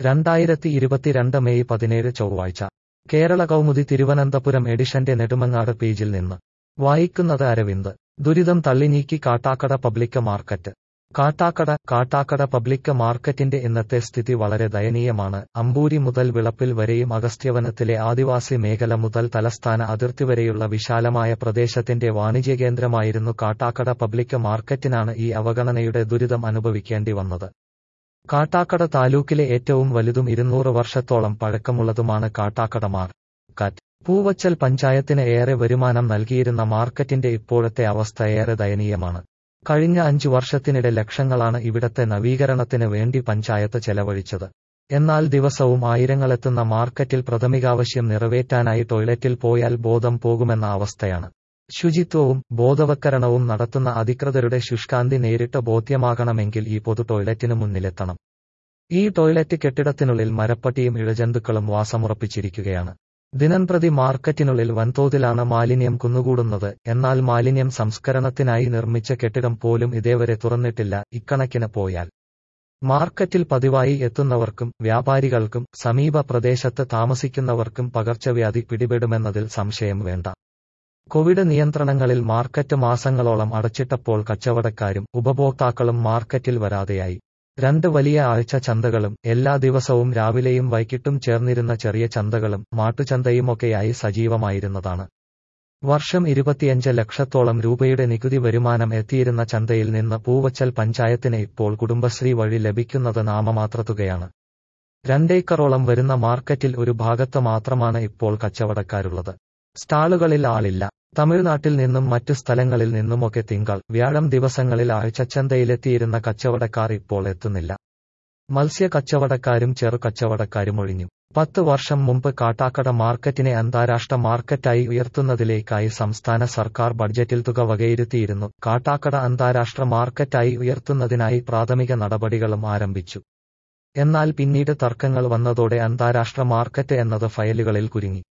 രണ്ടായിരത്തി ഇരുപത്തിരണ്ട് മെയ് പതിനേഴ് ചൊവ്വാഴ്ച കേരള കൗമുദി തിരുവനന്തപുരം എഡിഷന്റെ നെടുമങ്ങാട് പേജിൽ നിന്ന് വായിക്കുന്നത് അരവിന്ദ് ദുരിതം തള്ളിനീക്കി Kattakada public market Kattakada Kattakada public മാർക്കറ്റിന്റെ ഇന്നത്തെ സ്ഥിതി വളരെ ദയനീയമാണ് അമ്പൂരി മുതൽ വിളപ്പിൽ വരെയും അഗസ്ത്യവനത്തിലെ ആദിവാസി മേഖല മുതൽ തലസ്ഥാന അതിർത്തി വരെയുള്ള വിശാലമായ പ്രദേശത്തിന്റെ വാണിജ്യകേന്ദ്രമായിരുന്നു കാട്ടാക്കട പബ്ലിക് മാർക്കറ്റിനാണ് ഈ അവഗണനയുടെ ദുരിതം അനുഭവിക്കേണ്ടി വന്നത് കാട്ടാക്കട താലൂക്കിലെ ഏറ്റവും വലുതും ഇരുന്നൂറ് വർഷത്തോളം പഴക്കമുള്ളതുമാണ് കാട്ടാക്കട മാർക്കറ്റ് പൂവച്ചൽ പഞ്ചായത്തിന് ഏറെ വരുമാനം നൽകിയിരുന്ന മാർക്കറ്റിന്റെ ഇപ്പോഴത്തെ അവസ്ഥ ഏറെ ദയനീയമാണ് കഴിഞ്ഞ അഞ്ചു വർഷത്തിനിടെ ലക്ഷങ്ങളാണ് ഇവിടത്തെ നവീകരണത്തിന് വേണ്ടി പഞ്ചായത്ത് ചെലവഴിച്ചത് എന്നാൽ ദിവസവും ആയിരങ്ങളെത്തുന്ന മാർക്കറ്റിൽ പ്രാഥമികാവശ്യം നിറവേറ്റാനായി ടോയ്ലറ്റിൽ പോയാൽ ബോധം പോകുമെന്ന അവസ്ഥയാണ് ശുചിത്വവും ബോധവൽക്കരണവും നടത്തുന്ന അധികൃതരുടെ ശുഷ്കാന്തി നേരിട്ട് ബോധ്യമാകണമെങ്കിൽ ഈ പൊതു ടോയ്ലറ്റിന് മുന്നിലെത്തണം ഈ ടോയ്ലറ്റ് കെട്ടിടത്തിനുള്ളിൽ മരപ്പട്ടിയും ഇഴജന്തുക്കളും വാസമുറപ്പിച്ചിരിക്കുകയാണ് ദിനംപ്രതി മാർക്കറ്റിനുള്ളിൽ വൻതോതിലാണ് മാലിന്യം കുന്നുകൂടുന്നത് എന്നാൽ മാലിന്യം സംസ്കരണത്തിനായി നിർമ്മിച്ച കെട്ടിടം പോലും ഇതേവരെ തുറന്നിട്ടില്ല ഇക്കണക്കിന് പോയാൽ മാർക്കറ്റിൽ പതിവായി എത്തുന്നവർക്കും വ്യാപാരികൾക്കും സമീപ പ്രദേശത്ത് താമസിക്കുന്നവർക്കും പകർച്ചവ്യാധി പിടിപെടുമെന്നതിൽ സംശയം വേണ്ട കോവിഡ് നിയന്ത്രണങ്ങളിൽ മാർക്കറ്റ് മാസങ്ങളോളം അടച്ചിട്ടപ്പോൾ കച്ചവടക്കാരും ഉപഭോക്താക്കളും മാർക്കറ്റിൽ വരാതെയായി രണ്ട് വലിയ ആഴ്ച ചന്തകളും എല്ലാ ദിവസവും രാവിലെയും വൈകിട്ടും ചേർന്നിരുന്ന ചെറിയ ചന്തകളും മാട്ടുചന്തയുമൊക്കെയായി സജീവമായിരുന്നതാണ് വർഷം ഇരുപത്തിയഞ്ച് ലക്ഷത്തോളം രൂപയുടെ നികുതി വരുമാനം എത്തിയിരുന്ന ചന്തയിൽ നിന്ന് പൂവച്ചൽ പഞ്ചായത്തിന് ഇപ്പോൾ കുടുംബശ്രീ വഴി ലഭിക്കുന്നത് നാമമാത്ര തുകയാണ് രണ്ടേക്കറോളം വരുന്ന മാർക്കറ്റിൽ ഒരു ഭാഗത്ത് മാത്രമാണ് ഇപ്പോൾ കച്ചവടക്കാരുള്ളത് സ്റ്റാളുകളിൽ ആളില്ല തമിഴ്നാട്ടിൽ നിന്നും മറ്റു സ്ഥലങ്ങളിൽ നിന്നുമൊക്കെ തിങ്കൾ വ്യാഴം ദിവസങ്ങളിൽ ആഴ്ചച്ചന്തയിലെത്തിയിരുന്ന കച്ചവടക്കാർ ഇപ്പോൾ എത്തുന്നില്ല മത്സ്യ കച്ചവടക്കാരും ചെറു കച്ചവടക്കാരും ഒഴിഞ്ഞു പത്ത് വർഷം മുമ്പ് കാട്ടാക്കട മാർക്കറ്റിനെ അന്താരാഷ്ട്ര മാർക്കറ്റായി ഉയർത്തുന്നതിലേക്കായി സംസ്ഥാന സർക്കാർ ബഡ്ജറ്റിൽ തുക വകയിരുത്തിയിരുന്നു കാട്ടാക്കട അന്താരാഷ്ട്ര മാർക്കറ്റായി ഉയർത്തുന്നതിനായി പ്രാഥമിക നടപടികളും ആരംഭിച്ചു എന്നാൽ പിന്നീട് തർക്കങ്ങൾ വന്നതോടെ അന്താരാഷ്ട്ര മാർക്കറ്റ് എന്നത് ഫയലുകളിൽ കുരുങ്ങി